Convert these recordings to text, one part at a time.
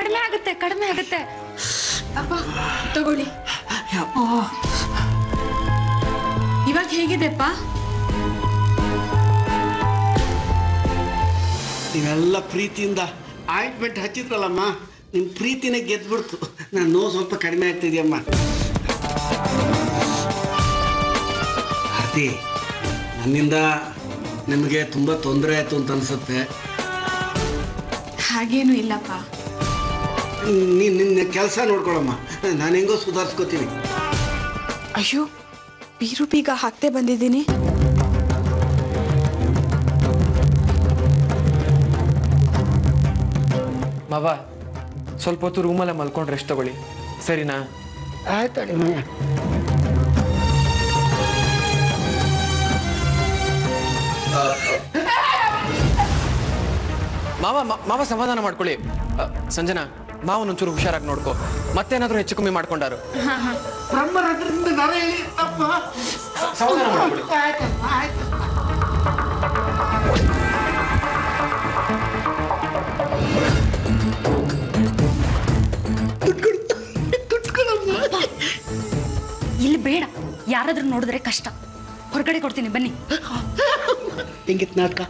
ಕಡಿಮೆ ಆಗುತ್ತೆ ಕಡಿಮೆ ಆಗುತ್ತೆ ಅಪ್ಪ ತಗೊಳ್ಳಿ ಇವಾಗ ಹೇಗಿದೆಪ್ಪ ನೀವೆಲ್ಲ ಪ್ರೀತಿಯಿಂದ ಆಯಿಂಟ್ಮೆಂಟ್ ಹಚ್ಚಿದ್ರಲ್ಲಮ್ಮ ನಿಮ್ಮ ಪ್ರೀತಿನೇ ಗೆದ್ಬಿಡ್ತು ನಾನು ನೋವು ಸ್ವಲ್ಪ ಕಡಿಮೆ ಆಗ್ತಿದ್ಯಮ್ಮ ಆರತಿ ನನ್ನಿಂದ ನಿಮಗೆ ತುಂಬ ತೊಂದರೆ ಆಯಿತು ಅಂತ ಅನ್ಸುತ್ತೆ ಹಾಗೇನು ಇಲ್ಲಪ್ಪ ನೀನು ನಿನ್ನ ಕೆಲಸ ನೋಡ್ಕೊಳಮ್ಮ ನಾನು ಹೆಂಗೋ ಸುಧಾರಿಸ್ಕೋತೀನಿ ಅಯ್ಯೋ ಬೀರು ಬೀಗ ಹಾಕ್ತೆ ಬಂದಿದ್ದೀನಿ ಮಾವ ಸ್ವಲ್ಪ ಹೊತ್ತು ರೂಮಲ್ಲೇ ಮಲ್ಕೊಂಡು ರೆಸ್ಟ್ ತಗೊಳ್ಳಿ ಸರಿನಾ ಆಯ್ತಡಿ ಮಾವ ಮ- ಮಾವ ಸಮಾಧಾನ ಮಾಡ್ಕೊಳ್ಳಿ ಅ, ಸಂಜನಾ ಮಾವನ ಒಂಚೂರು ಹುಷಾರಾಗಿ ನೋಡ್ಕೊ ಮತ್ತೇನಾದ್ರೂ ಹೆಚ್ಚು ಕಮ್ಮಿ ಮಾಡ್ಕೊಂಡಾರು ಬ್ರಹ್ಮರಂದ್ರಿಂದ ನಾನು ಹೇಳಿ ತಪ್ಪ ಸಮಾಧಾನ ಮಾಡ್ಕೊಳ್ಳಿ ಆಯ್ತಪ್ಪ ಆಯ್ತು ಇಲ್ಲಿ ಬೇಡ ಯಾರಾದ್ರೂ ನೋಡಿದ್ರೆ ಕಷ್ಟ ಹೊರಗಡೆ ಕೊಡ್ತೀನಿ ಬನ್ನಿ ಹೆಂಗಿತ್ತು ನಾಟಕ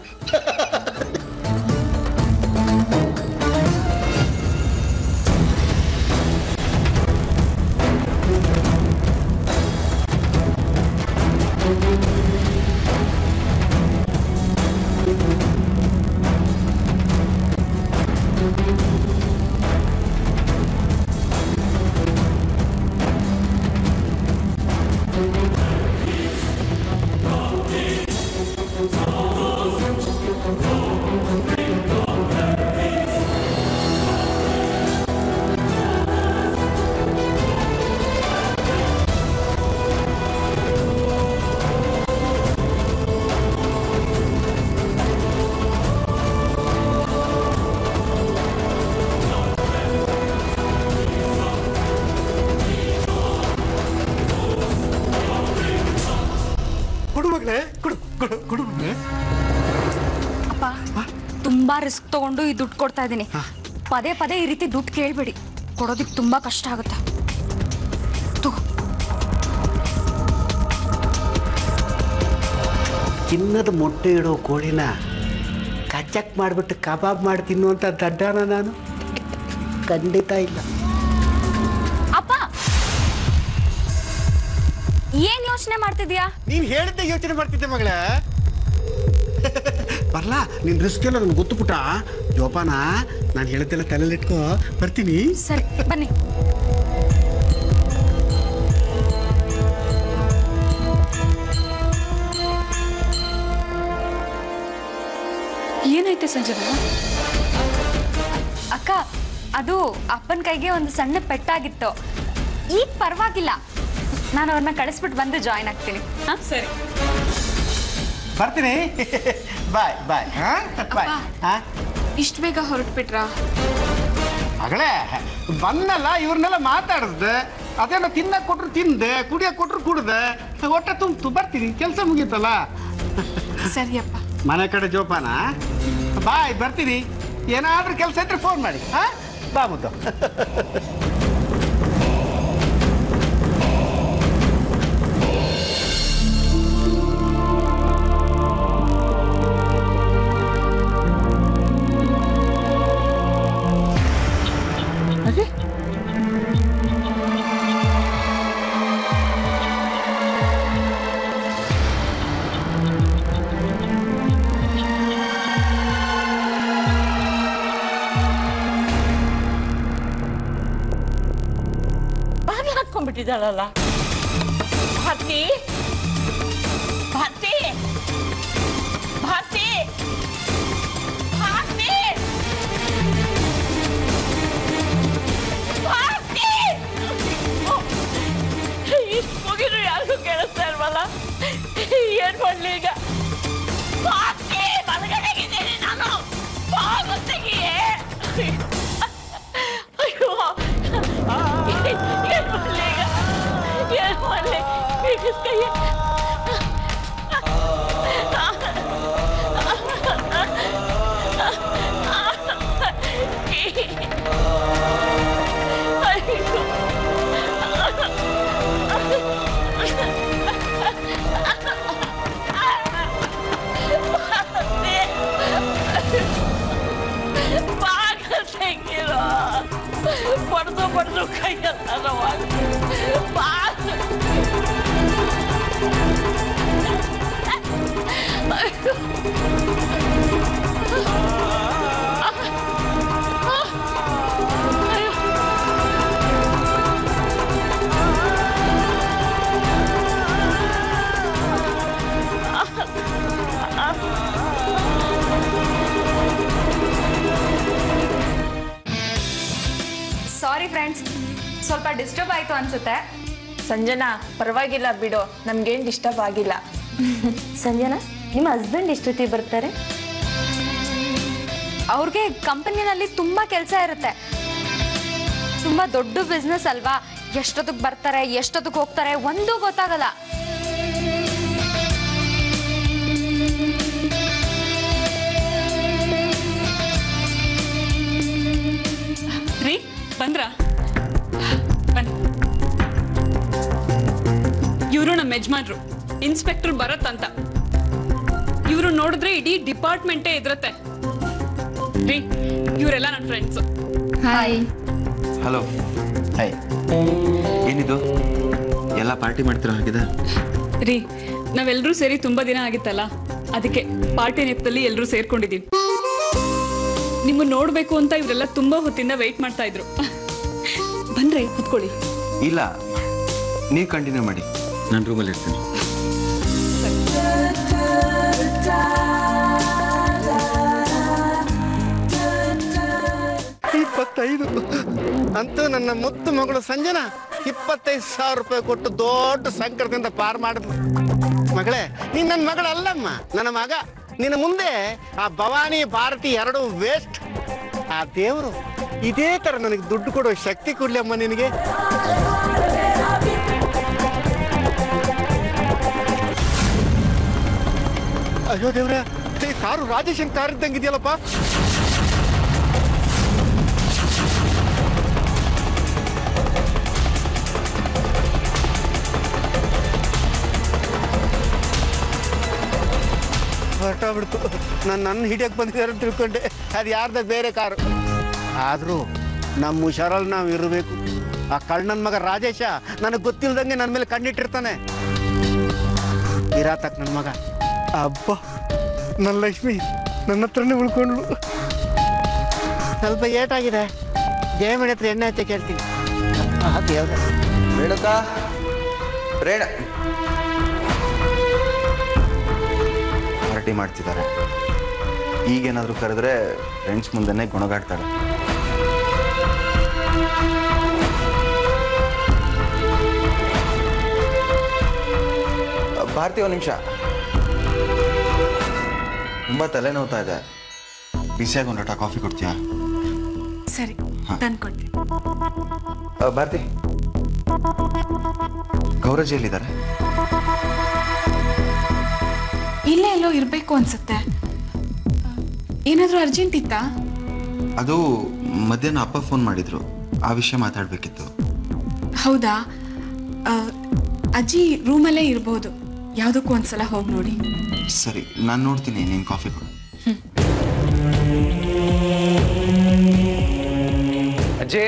ಕೊಡು ಮಗಳೇ ಕೊಡು ಕೊಡು ಕೊಡು ಮಗಳೇ ಅಪ್ಪ ತುಂಬಾ ರಿಸ್ಕ್ ತಗೊಂಡು ಈ ದುಡ್ಡು ಕೊಡ್ತಾ ಇದ್ದೀನಿ ಪದೇ ಪದೇ ಈ ರೀತಿ ದುಡ್ಡು ಕೇಳ್ಬೇಡಿ ಕೊಡೋದಿಕ್ ತುಂಬಾ ಕಷ್ಟ ಆಗುತ್ತೆ ತಗೋ ಚಿನ್ನದ ಮೊಟ್ಟೆ ಇಡೋ ಕೋಳಿನ ಕಚ್ಚಕ್ ಮಾಡಿಬಿಟ್ಟು ಕಬಾಬ್ ಮಾಡಿ ತಿನ್ನುವಂಥ ದಡ್ಡನ ನಾನು ಖಂಡಿತ ಇಲ್ಲ ಅಪ್ಪ ಏನ್ ಯೋಚನೆ ಮಾಡ್ತಿದ್ಯಾ ನೀನು ಹೇಳಿದ್ದೆ ಯೋಚನೆ ಮಾಡ್ತಿದ್ದೆ ಮಗಳ ಬರ್ಲಾ ನಿನ್ ರಿಸ್ಕ್ ಎಲ್ಲ ನನ್ಗೆ ಗೊತ್ತು ಪುಟ ಜೋಪಾನ ನಾನು ಹೇಳಿದ್ದೆಲ್ಲ ತಲೆಲಿಟ್ಕೋ ಬರ್ತೀನಿ ಸರಿ ಬನ್ನಿ ಏನಾಯ್ತು ಸಂಜನಾ ಅಕ್ಕ ಅದು ಅಪ್ಪನ ಕೈಗೆ ಒಂದು ಸಣ್ಣ ಪೆಟ್ಟಾಗಿತ್ತು ಈಗ ಪರವಾಗಿಲ್ಲ ನಾನು ಅವ್ರನ್ನ ಕಳಿಸ್ಬಿಟ್ಟು ಬಂದು ಜಾಯ್ನ್ ಆಗ್ತೀನಿ ಹಾ ಸರಿ ಬರ್ತೀನಿ ಬಾಯ್ ಬಾಯ್ ಬಾಯ್ ಹಾ ಇಷ್ಟು ಬೇಗ ಹೊರಟ್ಬಿಟ್ರಾ ಮಗಳೇ ಬಂದಲ್ಲ ಇವ್ರನ್ನೆಲ್ಲ ಮಾತಾಡಿಸ್ದೆ ಅದೇನೋ ತಿನ್ನಕ್ ಕೊಟ್ರು ತಿಂದೆ ಕುಡಿಯಕ್ ಕೊಟ್ರು ಕುಡ್ದೆ ಹೊಟ್ಟೆ ತುಂಬ್ತು ಬರ್ತೀನಿ ಕೆಲಸ ಮುಗೀತಲ್ಲ ಸರಿಯಪ್ಪ ಮನೆ ಕಡೆ ಜೋಪಾನ ಬಾಯ್ ಬರ್ತೀನಿ ಏನಾದ್ರೂ ಕೆಲಸ ಇದ್ರೆ ಫೋನ್ ಮಾಡಿ ಹಾ ಬಾ ಮುದ್ದು ಬಾಗಿಲು ಹಾಕೊಂಡ್ಬಿಟ್ಟಿದ್ದಾಳಲ್ಲ ಭಾರತಿ ಭಾರತಿ ಭಾರತಿ ಭಾರತಿ ಭಾರತಿ ಇಷ್ಟು ಮುಗಿದ್ರು ಯಾರಿಗೂ ಕೇಳಿಸ್ತಾ ಇಲ್ವಲ್ಲ ಏನ್ ಮಾಡ್ಲಿ ಈಗ ಭಾರತಿ ಮಲಗಡೆಗಿದ್ದೀನಿ ನಾನು ಬಾಗುತ್ತಿಗೆ ಅಯ್ಯೋ ಏನ್ ಮಾಡ್ಲಿ ಈಗ ಏನ್ ಮಾಡ್ಲಿ ಈಗ ಕೈ ಅಯ್ಯೋ ಅಯ್ಯೋ ಸಾರಿ ಫ್ರೆಂಡ್ಸ್ ಸ್ವಲ್ಪ ಡಿಸ್ಟರ್ಬ್ ಆಯ್ತು ಅನ್ಸುತ್ತೆ ಸಂಜನಾ ಪರವಾಗಿಲ್ಲ ಬಿಡು ನಮ್ಗೇನ್ ಡಿಸ್ಟರ್ಬ್ ಆಗಿಲ್ಲ ಸಂಜನಾ ನಿಮ್ಮ ಹಸ್ಬೆಂಡ್ ಎಷ್ಟೊತ್ತಿ ಬರ್ತಾರೆ ಅವ್ರಿಗೆ ಕಂಪನಿನಲ್ಲಿ ತುಂಬಾ ಕೆಲಸ ಇರುತ್ತೆ ತುಂಬಾ ದೊಡ್ಡ ಬಿಸ್ನೆಸ್ ಅಲ್ವಾ ಎಷ್ಟೊತ್ತಿಗೆ ಬರ್ತಾರೆ ಎಷ್ಟೊತ್ತಿಗೆ ಹೋಗ್ತಾರೆ ಒಂದೂ ಗೊತ್ತಾಗಲ್ಲ ರೀ ಬಂದ್ರ ಬನ್ನಿ ಇವರು ನಮ್ಮ ಯಜಮಾನ್ರು ಇನ್ಸ್ಪೆಕ್ಟರ್ ಭರತ್ ಅಂತ ಇವರು ನೋಡಿದ್ರೆ ಇಡೀ ಡಿಪಾರ್ಟ್ಮೆಂಟೇ ಎದುರತ್ತೆ ರೀ ಇವರೆಲ್ಲ ನನ್ನ ಫ್ರೆಂಡ್ಸು ಹಾಯ್ ಹಲೋ ಹಾಯ್ ಏನಿದು ಎಲ್ಲ ಪಾರ್ಟಿ ಮಾಡ್ತಿರೋ ಹಾಗಿದೆ ರೀ ನಾವೆಲ್ಲರೂ ಸೇರಿ ತುಂಬಾ ದಿನ ಆಗಿತ್ತಲ್ಲ ಅದಕ್ಕೆ ಪಾರ್ಟಿ ನೆಪದಲ್ಲಿ ಎಲ್ಲರೂ ಸೇರ್ಕೊಂಡಿದೀವಿ ನಿಮ್ಮನ್ನ ನೋಡ್ಬೇಕು ಅಂತ ಇವರೆಲ್ಲ ತುಂಬಾ ಹೊತ್ತಿಂದ ವೆಯ್ಟ್ ಮಾಡ್ತಾ ಇದ್ರು ಬನ್ರಿ ಕುತ್ಕೊಳ್ಳಿ ಇಲ್ಲ ನೀವು ಕಂಟಿನ್ಯೂ ಮಾಡಿ ನಾನು ರೂಮಲ್ಲಿ ಇರ್ತೀನಿ ಇಪ್ಪತ್ತೈದು ಅಂತೂ ನನ್ನ ಮುತ್ತು ಮಗಳು ಸಂಜನಾ ಇಪ್ಪತ್ತೈದು ಸಾವಿರ ರೂಪಾಯಿ ಕೊಟ್ಟು ದೊಡ್ಡ ಸಂಕಟದಿಂದ ಪಾರ್ ಮಾಡಿದ್ಲು ಮಗಳೇ ನೀನ್ ನನ್ನ ಮಗಳಲ್ಲಮ್ಮ ನನ್ನ ಮಗ ನಿನ್ನ ಮುಂದೆ ಆ ಭವಾನಿ ಭಾರತಿ ಎರಡು ವೇಸ್ಟ್ ಆ ದೇವರು ಇದೇ ತರ ನನಗೆ ದುಡ್ಡು ಕೊಡೋ ಶಕ್ತಿ ಕೊಡ್ಲಿ ಅಮ್ಮ ನಿನಗೆ ಅಯ್ಯೋ ದೇವ್ರೆ ಈ ಕಾರು ರಾಜೇಶನ್ ಕಾರ್ ಇದ್ದಂಗಿದೆಯಲ್ಲಪ್ಪ ಹೊರಟೋಗ್ಬಿಡ್ತು ನಾನು ನನ್ನ ಹಿಡಿಯಕ್ಕೆ ಬಂದಿದ್ದಾರೆ ಅಂತ ತಿಳ್ಕೊಂಡೆ ಅದು ಯಾರ್ದ ಬೇರೆ ಕಾರು ಆದರೂ ನಮ್ಮ ಹುಷಾರಲ್ಲಿ ನಾವು ಇರಬೇಕು ಆ ಕಳ್ಳನ ಮಗ ರಾಜೇಶ ನನಗೆ ಗೊತ್ತಿಲ್ದಂಗೆ ನನ್ನ ಮೇಲೆ ಕಣ್ಣಿಟ್ಟಿರ್ತಾನೆ ಇರಾತಕ್ ನನ್ನ ಮಗ ಅಬ್ಬ ನನ್ನ ಲಕ್ಷ್ಮಿ ನನ್ನ ಹತ್ರನೇ ಉಳ್ಕೊಂಡ್ಳು ಸ್ವಲ್ಪ ಏಟಾಗಿದೆ ಜಯಮಣಿ ಹತ್ರ ಎಣ್ಣೆ ಹಚ್ಚಿ ಕೇಳ್ತೀನಿ ಆ ದೇವ್ರೆ ರೇಣುಕಾ ರೇಣ ಪಾರ್ಟಿ ಮಾಡ್ತಿದ್ದಾರೆ ಈಗೇನಾದರೂ ಕರೆದ್ರೆ ಫ್ರೆಂಡ್ಸ್ ಮುಂದೆನೇ ಗುಣಗಾಡ್ತಾಳೆ ಭಾರತಿ ಒಂದು ನಿಮಿಷ ತುಂಬ ತಲೆನೋವ್ತಾ ಇದೆ ಬಿಸಿಯಾಗಿ ಒಂದು ಲೋಟ ಕಾಫಿ ಕೊಡ್ತೀಯಾ ಸರಿ ತಂದ್ಕೊಡ್ತೀನಿ ಆ, ಭಾರತಿ ಗೌರಜ್ ಎಲ್ಲಿದ್ದಾರೆ ಇಲ್ಲೇ ಎಲ್ಲೋ ಇರಬೇಕು ಅನ್ಸುತ್ತೆ ಏನಾದರೂ ಅರ್ಜೆಂಟ್ ಇತ್ತಾ ಅದು ಮಧ್ಯಾಹ್ನ ಅಪ್ಪ ಫೋನ್ ಮಾಡಿದ್ರು ಆ ವಿಷಯ ಮಾತಾಡಬೇಕಿತ್ತು ಹೌದಾ ಆ, ಅಜ್ಜಿ ರೂಮಲ್ಲೇ ಇರ್ಬೋದು ಯಾವುದಕ್ಕೂ ಒಂದ್ಸಲ ಹೋಗಿ ನೋಡಿ ಸರಿ ನಾನು ನೋಡ್ತೀನಿ ನೀನು ಕಾಫಿ ಕೊಡು ಅಜ್ಜಿ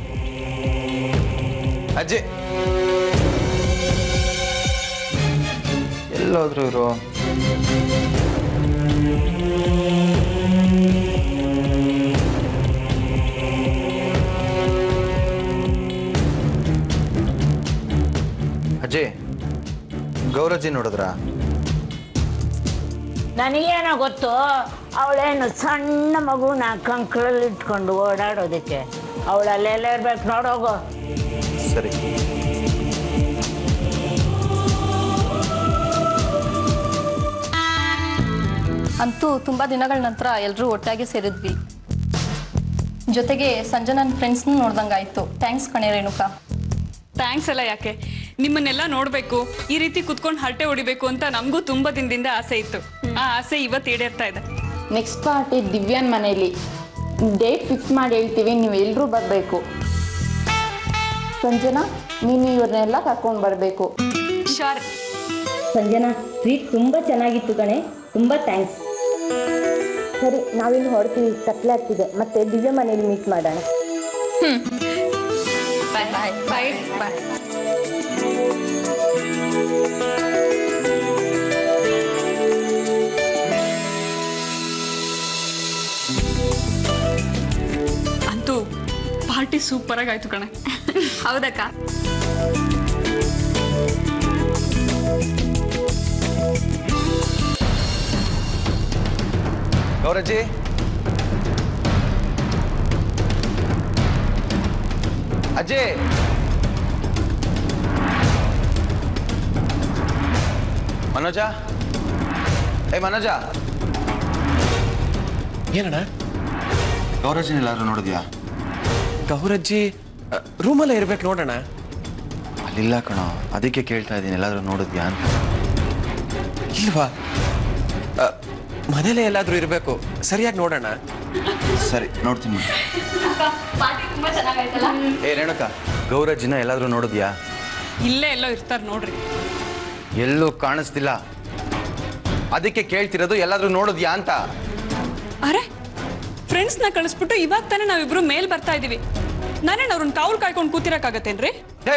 ಅಜ್ಜಿ ಎಲ್ಲೋದ್ರು ಇವರು ಅಜ್ಜಿ ಗೌರಜ್ಜಿ ನೋಡಿದ್ರಾ ನನಗೇನೋ ಗೊತ್ತು ಅವಳೇನು ಸಣ್ಣ ಮಗುನ ಕಂಕಳಲ್ಲಿ ಇಟ್ಕೊಂಡು ಓಡಾಡೋದಕ್ಕೆ ಅವಳು ಅಲ್ಲೆಲ್ಲ ಇರ್ಬೇಕು ನೋಡೋಗು ಸರಿ ಅಂತೂ ತುಂಬ ದಿನಗಳ ನಂತರ ಎಲ್ಲರೂ ಒಟ್ಟಾಗಿ ಸೇರಿದ್ವಿ ಜೊತೆಗೆ ಸಂಜೆ ನನ್ನ ಫ್ರೆಂಡ್ಸ್ನೂ ನೋಡ್ದಂಗಾಯ್ತು ಥ್ಯಾಂಕ್ಸ್ ಕಣೆ ರೇಣುಕಾ ಥ್ಯಾಂಕ್ಸ್ ಎಲ್ಲ ಯಾಕೆ ನಿಮ್ಮನ್ನೆಲ್ಲ ನೋಡ್ಬೇಕು ಈ ರೀತಿ ಕುತ್ಕೊಂಡು ಹರಟೆ ಹೊಡಿಬೇಕು ಅಂತ ನಮಗೂ ತುಂಬಾ ದಿನದಿಂದ ಆಸೆ ಇತ್ತು ಆ ಆಸೆ ಇವತ್ತು ಈಡೇರ್ತಾ ಇದೆ ನೆಕ್ಸ್ಟ್ ಪಾರ್ಟಿ ದಿವ್ಯಾನ್ ಮನೆಯಲ್ಲಿ ಡೇಟ್ ಫಿಕ್ಸ್ ಮಾಡಿ ಹೇಳ್ತೀವಿ ನೀವು ಎಲ್ಲರೂ ಬರಬೇಕು ಸಂಜನಾ ನೀನು ಇವ್ರನ್ನೆಲ್ಲ ಕರ್ಕೊಂಡು ಬರಬೇಕು ಶೋರ್ ಸಂಜನಾ ಟ್ರೀಟ್ ತುಂಬ ಚೆನ್ನಾಗಿತ್ತು ಕಣೆ ತುಂಬ ಥ್ಯಾಂಕ್ಸ್ ಸರಿ ನಾವಿನ್ನು ಹೊರಡ್ತೀವಿ ಕತ್ಲೆ ಆಗ್ತಿದೆ ಮತ್ತೆ ದಿವ್ಯ ಮನೇಲಿ ಮೀಟ್ ಮಾಡೋಣ ಬಾಯ್ ಬಾಯ್ ಬಾಯ್ ಬಾಯ್ ಸೂಪರ್ ಆಗಿ ಆಯ್ತು ಕಣೆ ಹೌದಕ್ಕ ಗೌರಜ್ಜಿ ಅಜ್ಜಿ ಮನೋಜ ಏ ಮನೋಜ ಏನಣ್ಣ ಗೌರಜ್ಜಿನ ಎಲ್ಲಾದ್ರೂ ನೋಡಿದ್ಯಾ ಗೌರಜ್ಜಿ ರೂಮಲ್ಲೇ ಇರ್ಬೇಕು ನೋಡೋಣ ಅಲ್ಲಿಲ್ಲ ಕಣೋ ಅದಕ್ಕೆ ಕೇಳ್ತಾ ಇದ್ದೀನಿ ಎಲ್ಲಾದ್ರೂ ನೋಡಿದ್ಯಾ ಅಂತ ಇಲ್ವಾ ಅ, ಮನೇಲೇ ಎಲ್ಲಾದ್ರೂ ಇರಬೇಕು ಸರಿಯಾಗಿ ನೋಡೋಣ ಸರಿ ನೋಡ್ತೀನಿ ಪಾರ್ಟಿ ತುಂಬಾ ಚೆನ್ನಾಗಾಯ್ತಲ್ಲ ಏ ರೇಣುಕ ಗೌರಜ್ಜಿನ ಎಲ್ಲಾದ್ರೂ ನೋಡಿದ್ಯಾ ಇಲ್ಲೇ ಎಲ್ಲೋ ಇರ್ತಾರೆ ನೋಡ್ರಿ ಎಲ್ಲೂ ಕಾಣಿಸ್ತಿಲ್ಲ ಅದಕ್ಕೆ ಕೇಳ್ತಿರೋದು ಎಲ್ಲಾದ್ರೂ ನೋಡಿದ್ಯಾ ಅಂತ ಅರೆ ಫ್ರೆಂಡ್ಸ್ನ ಕಳಿಸ್ಬಿಟ್ಟು ಇವಾಗ ತಾನೇ ನಾವಿಬ್ರು ಮೇಲ್ ಬರ್ತಾ ಇದೀವಿ ನಾನೇನು ಅವ್ರನ್ನ ಕಾವಲ್ ಕಾಯ್ಕೊಂಡು ಕೂತಿರಕ್ಕಾಗತ್ತೇನ್ರಿ ಹೇ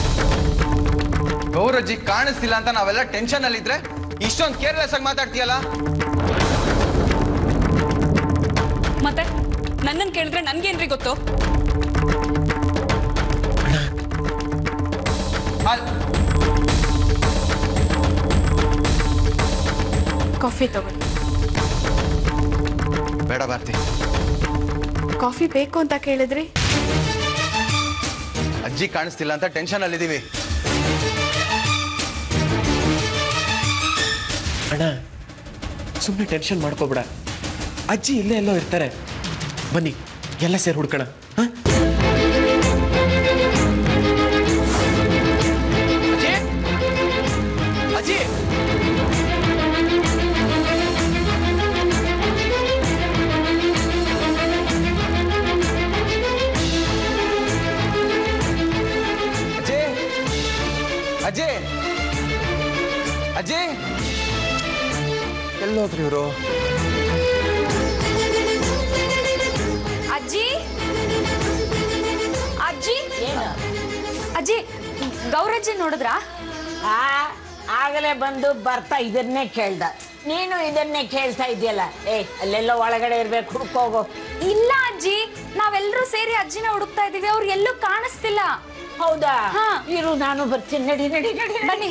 ಗೌರಜ್ಜಿ ಕಾಣಿಸ್ತಿಲ್ಲ ಅಂತ ನಾವೆಲ್ಲ ಟೆನ್ಷನ್ ಅಲ್ಲಿ ಇದ್ರೆ ಇಷ್ಟೊಂದು ಕೇರ್ಲೆಸ್ ಆಗಿ ಮಾತಾಡ್ತೀಯಲ್ಲ ಮತ್ತೆ ನನ್ನನ್ನು ಕೇಳಿದ್ರೆ ನನ್ಗೇನ್ರಿ ಗೊತ್ತು ಅಲ್- ಕಾಫಿ ತಗೊಳ್ಳಿ ಬೇಡ ಭಾರತಿ ಕಾಫಿ ಬೇಕು ಅಂತ ಕೇಳಿದ್ರಿ ಅಜ್ಜಿ ಕಾಣಿಸ್ತಿಲ್ಲ ಅಂತ ಟೆನ್ಷನ್ ಅಲ್ಲಿ ಇದೀವಿ ಅಣ್ಣ ಸುಮ್ಮನೆ ಟೆನ್ಷನ್ ಮಾಡ್ಕೋಬೇಡ ಅಜ್ಜಿ ಇಲ್ಲೇ ಎಲ್ಲೋ ಇರ್ತಾರೆ ಬನ್ನಿ ಎಲ್ಲ ಸೇರಿ ಹುಡ್ಕೋಣ ಹಾಂ ಅಜ್ಜಿ ಅಜ್ಜಿ ಅಜ್ಜಿ ಅಜ್ಜಿ ಅಜ್ಜಿ ಎಲ್ಲೋದ್ರಿ ಇವರು ಅಜ್ಜಿ ಅಜ್ಜಿ ಅಜ್ಜಿ ಗೌರಜ್ಜಿ ನೋಡಿದ್ರಾ ಆ ಆಗಲೇ ಬಂದು ಬರ್ತಾ ಇದನ್ನೇ ಕೇಳ್ದ ನೀನು ಇದನ್ನೇ ಕೇಳ್ತಾ ಇದೆಯಲ್ಲ ಏ ಅಲ್ಲೆಲ್ಲೋ ಒಳಗಡೆ ಇರ್ಬೇಕು ಹುಡ್ಕೋಗು ಇಲ್ಲ ಅಜ್ಜಿ ನಾವೆಲ್ಲರೂ ಸೇರಿ ಅಜ್ಜಿನ ಹುಡುಕ್ತಾ ಇದೀವಿ ಅವ್ರು ಎಲ್ಲೂ ಕಾಣಿಸ್ತಿಲ್ಲ ಹೌದಾ ಹಾ. ಇರು ನಾನು ಬರ್ತೀನಿ ನಡಿ ನಡಿ ನಡಿ ಬನ್ನಿ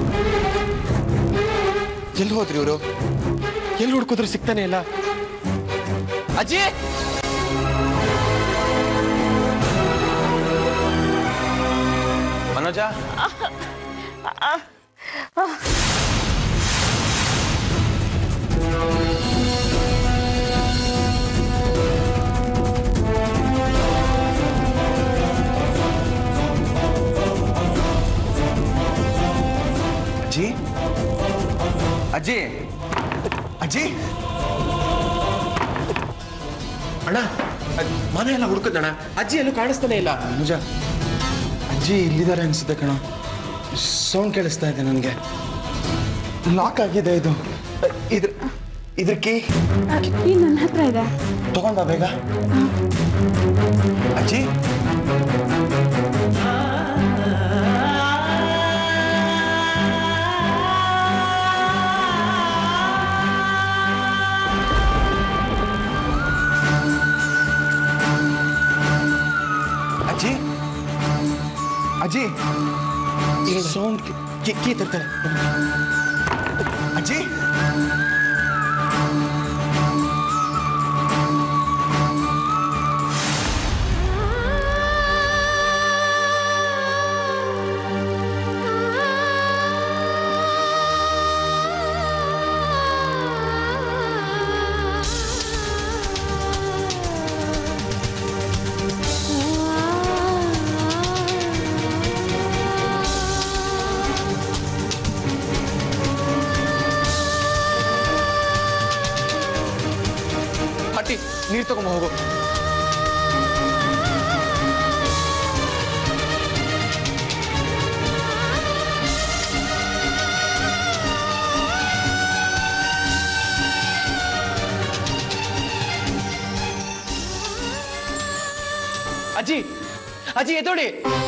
ಎಲ್ಲಿ ಹೋದ್ರಿ ಇವರು ಎಲ್ಲಿ ಹುಡ್ಕಿದ್ರು ಸಿಗ್ತಾನೆ ಇಲ್ಲ ಅಜ್ಜಿ ಮನೋಜ ಅಜ್ಜಿ ಅಜ್ಜಿ ಅಜ್ಜಿ ಅಣ್ಣ ಮನೆ ಎಲ್ಲ ಹುಡುಕದಣ್ಣ ಅಜ್ಜಿ ಎಲ್ಲೂ ಕಾಣಿಸ್ತಾನೆ ಇಲ್ಲ ನಿಜ ಅಜ್ಜಿ ಇಲ್ಲಿದ್ದಾರೆ ಅನ್ಸುತ್ತೆ ಕಣ ಸೌಂಡ್ ಕೇಳಿಸ್ತಾ ಇದೆ ನನಗೆ ಲಾಕ್ ಆಗಿದೆ ಇದು ಇದ್ರ ಇದ್ರ ಕೀ ನನ್ನ ಹತ್ರ ಇದೆ ತಗೊಂಡ್ ಬಾ ಬೇಗ ಅಜ್ಜಿ ಅಜ್ಜಿ ಅಜ್ಜಿ ಸೌಂಡ್ ಕೀ ಕೀ ತರ್ತಾರೆ ಅಜ್ಜಿ ಹಟ್ಟಿ ನೀರು ತಗೊಂಬ ಹೋಗು ಅಜ್ಜಿ ಅಜ್ಜಿ ಎದ್ದೋಡಿ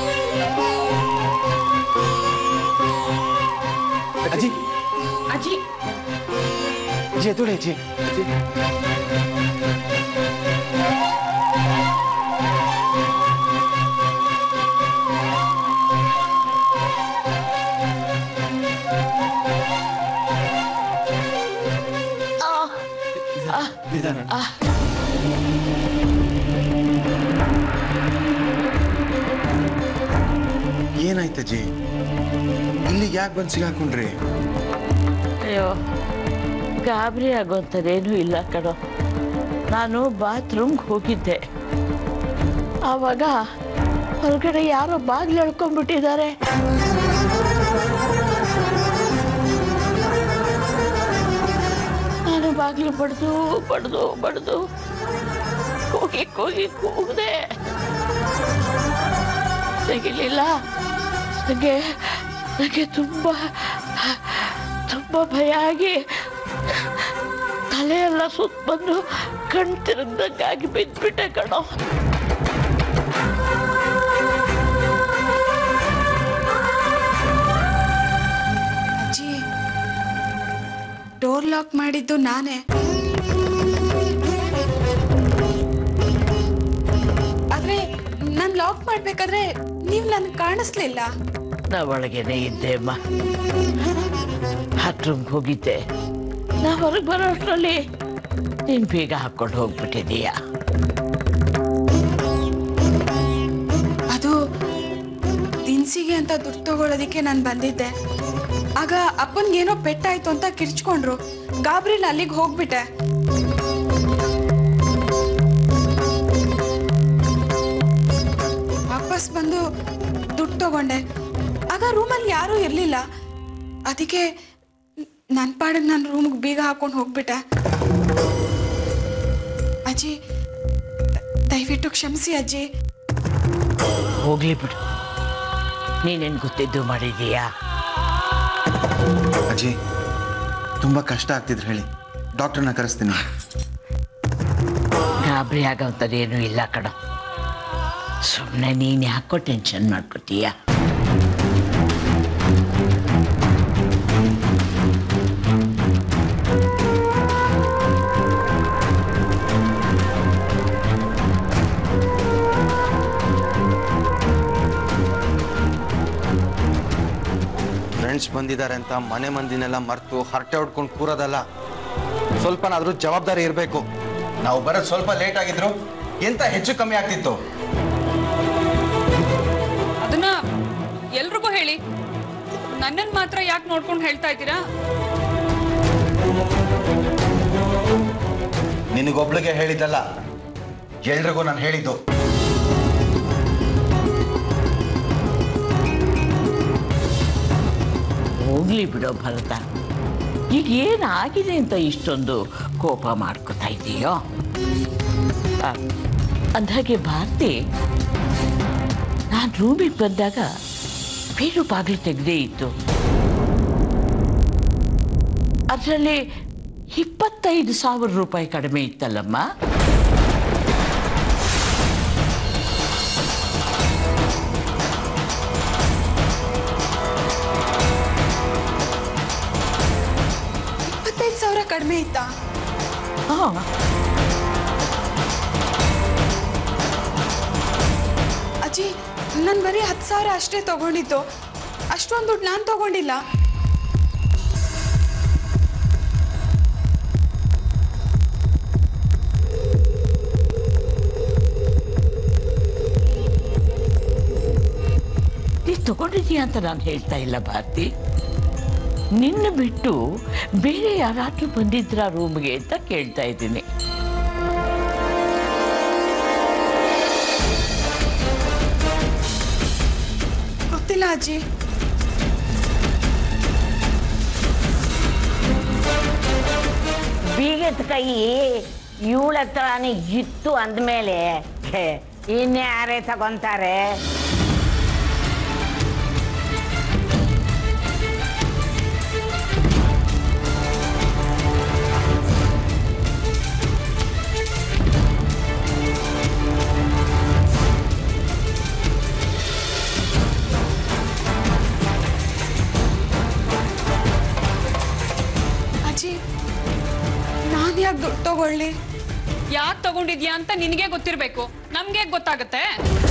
ಅಜ್ಜಿ ಅಜ್ಜಿ ಅಜ್ಜಿ ಎದ್ದೋಡಿ ಅಜ್ಜಿ ಅಜ್ಜಿ ನಿಧಾನ ಏನಾಯ್ತಜ್ಜಿ ಇಲ್ಲಿಗೆ ಯಾಕೆ ಬಂದು ಸಿಗಾಕೊಂಡ್ರಿ ಅಯ್ಯೋ ಗಾಬರಿ ಆಗೋಂಥದ್ದೇನೂ ಇಲ್ಲ ಕಣೋ ನಾನು ಬಾತ್ರೂಮ್ಗೆ ಹೋಗಿದ್ದೆ ಆವಾಗ ಹೊರಗಡೆ ಯಾರೋ ಬಾಗಿಲು ಎಳ್ಕೊಂಡ್ಬಿಟ್ಟಿದ್ದಾರೆ ನಾನು ಬಾಗಿಲು ಬಡ್ದು ಬಡ್ದು ಬಡ್ದು ಕೂಗಿ ಕೂಗಿ ಕೂಗಿದೆ ತೆಗಿಲಿಲ್ಲ ನನಗೆ ನನಗೆ ತುಂಬ ತುಂಬ ಭಯ ಆಗಿ ತಲೆ ಎಲ್ಲ ಸುತ್ತ ಬಂದು ಕಣ್ ತಿರುಗ್ದಂಗಾಗಿ ಬಿದ್ದ್ಬಿಟ್ಟೆ ಕಣೋ ಅಜ್ಜಿ ಡೋರ್ ಲಾಕ್ ಮಾಡಿದ್ದು ನಾನೇ ಆದ್ರೆ ನಾನ್ ಲಾಕ್ ಮಾಡ್ಬೇಕಾದ್ರೆ ನೀವ್ ನನ್ ಕಾಣಿಸ್ಲಿಲ್ಲ ನಾ ಒಳಗೇನೆ ಇದ್ದೆ ಅಮ್ಮ ಬಾತ್ರೂಮ್ಗೆ ಹೋಗಿದ್ದೆ ನಾ ಹೊರಗೆ ಬರೋ ಅಷ್ಟರಲ್ಲಿ ನೀನ್ ಬೀಗ ಹಾಕೊಂಡು ಹೋಗ್ಬಿಟ್ಟಿದೀಯ ಅದು ದಿನ್ಸಿಗೆ ಅಂತ ದುಡ್ಡು ತಗೊಳ್ಳೋದಿಕ್ಕೆ ನಾನು ಬಂದಿದ್ದೆ ಆಗ ಅಪ್ಪನ್ಗೇನೋ ಪೆಟ್ಟಾಯ್ತು ಅಂತ ಕಿರ್ಚ್ಕೊಂಡ್ರು ಗಾಬ್ರಿಲ್ ಅಲ್ಲಿಗೆ ಹೋಗ್ಬಿಟ್ಟೆ ವಾಪಸ್ ಬಂದು ದುಡ್ಡು ತಗೊಂಡೆ ಆಗ ರೂಮಲ್ಲಿ ಯಾರೂ ಇರಲಿಲ್ಲ ಅದಕ್ಕೆ ನನ್ನ ಪಾಡಿಗೆ ನನ್ನ ರೂಮ್ಗೆ ಬೀಗ ಹಾಕೊಂಡು ಹೋಗ್ಬಿಟ್ಟೆ ಅಜ್ಜಿ ದಯವಿಟ್ಟು ಕ್ಷಮಿಸಿ ಅಜ್ಜಿ ಹೋಗ್ಲಿ ಬಿಡು ನೀನೇನು ಗೊತ್ತಿದ್ದು ಮಾಡಿದೀಯಾ ಅಜ್ಜಿ ತುಂಬ ಕಷ್ಟ ಆಗ್ತಿದ್ರು ಹೇಳಿ ಡಾಕ್ಟರ್ನ ಕರೆಸ್ತೀನಿ ಗಾಬರಿ ಆಗೋಂಥದ್ದೇನೂ ಇಲ್ಲ ಕಣ ಸುಮ್ಮನೆ ನೀನು ಯಾಕೋ ಟೆನ್ಷನ್ ಮಾಡ್ಕೊತೀಯ ಫ್ರೆಂಡ್ಸ್ ಬಂದಿದ್ದಾರೆ ಅಂತ ಮನೆ ಮಂದಿನೆಲ್ಲ ಮರ್ತು ಹರಟೆ ಹೊಡ್ಕೊಂಡು ಕೂರೋದಲ್ಲ ಸ್ವಲ್ಪನಾದ್ರೂ ಜವಾಬ್ದಾರಿ ಇರಬೇಕು ನಾವು ಬರೋದು ಸ್ವಲ್ಪ ಲೇಟ್ ಆಗಿದ್ರು ಎಂತ ಹೆಚ್ಚು ಕಮ್ಮಿ ಆಗ್ತಿತ್ತು ಅದನ್ನ ಎಲ್ರಿಗೂ ಹೇಳಿ ನನ್ನನ್ ಮಾತ್ರ ಯಾಕೆ ನೋಡ್ಕೊಂಡು ಹೇಳ್ತಾ ಇದ್ದೀರಾ ನಿನಗೊಬ್ಳಿಗೆ ಹೇಳಿದ್ದಲ್ಲ ಎಲ್ರಿಗೂ ನಾನು ಹೇಳಿದ್ದು ಹೋಗ್ಲಿ ಬಿಡೋ ಭರತ ಈಗ ಏನಾಗಿದೆ ಅಂತ ಇಷ್ಟೊಂದು ಕೋಪ ಮಾಡ್ಕೋತಾ ಇದೀಯೋ ಆ, ಅಂದ್ಹಾಗೆ ಭಾರತಿ ನಾನು ರೂಮಿಗೆ ಬಂದಾಗ ಬೇರು ಬಾಗಿಲು ತೆಗೆದೇ ಇತ್ತು ಅದರಲ್ಲಿ ಇಪ್ಪತ್ತೈದು ಸಾವಿರ ರೂಪಾಯಿ ಕಡಿಮೆ ಇತ್ತಲ್ಲಮ್ಮ ಇಪ್ಪತ್ತೈದು ಸಾವಿರ ಕಡಿಮೆ ಇತ್ತಾ ಹಾಂ ಅಜ್ಜಿ ನಾನು ಬರೀ ಹತ್ತು ಸಾವಿರ ಅಷ್ಟೇ ತಗೊಂಡಿದ್ದು ಅಷ್ಟೊಂದು ದುಡ್ಡು ನಾನು ತಗೊಂಡಿಲ್ಲ ನೀ ತಗೊಂಡಿದೀಯ ಅಂತ ನಾನು ಹೇಳ್ತಾ ಇಲ್ಲ ಭಾರತಿ ನಿನ್ನ ಬಿಟ್ಟು ಬೇರೆ ಯಾರಾದ್ರೂ ಬಂದಿದ್ರ ರೂಮ್ಗೆ ಅಂತ ಕೇಳ್ತಾ ಇದ್ದೀನಿ ಗೊತ್ತಿಲ್ಲ ಅಜ್ಜಿ ಬೀಗದ ಕೈ ಇವಳ ಹತ್ರನೇ ಇತ್ತು ಅಂದಮೇಲೆ ಇನ್ಯಾರೇ ತಗೊಂತಾರೆ ಅಜ್ಜಿ ನಾನು ಯಾಕೆ ದುಡ್ಡು ತಗೊಳ್ಳಿ ಯಾಕೆ ತಗೊಂಡಿದ್ಯಾ ಅಂತ ನಿನಗೆ ಗೊತ್ತಿರ್ಬೇಕು ನಮ್ಗೆ ಗೊತ್ತಾಗತ್ತೆ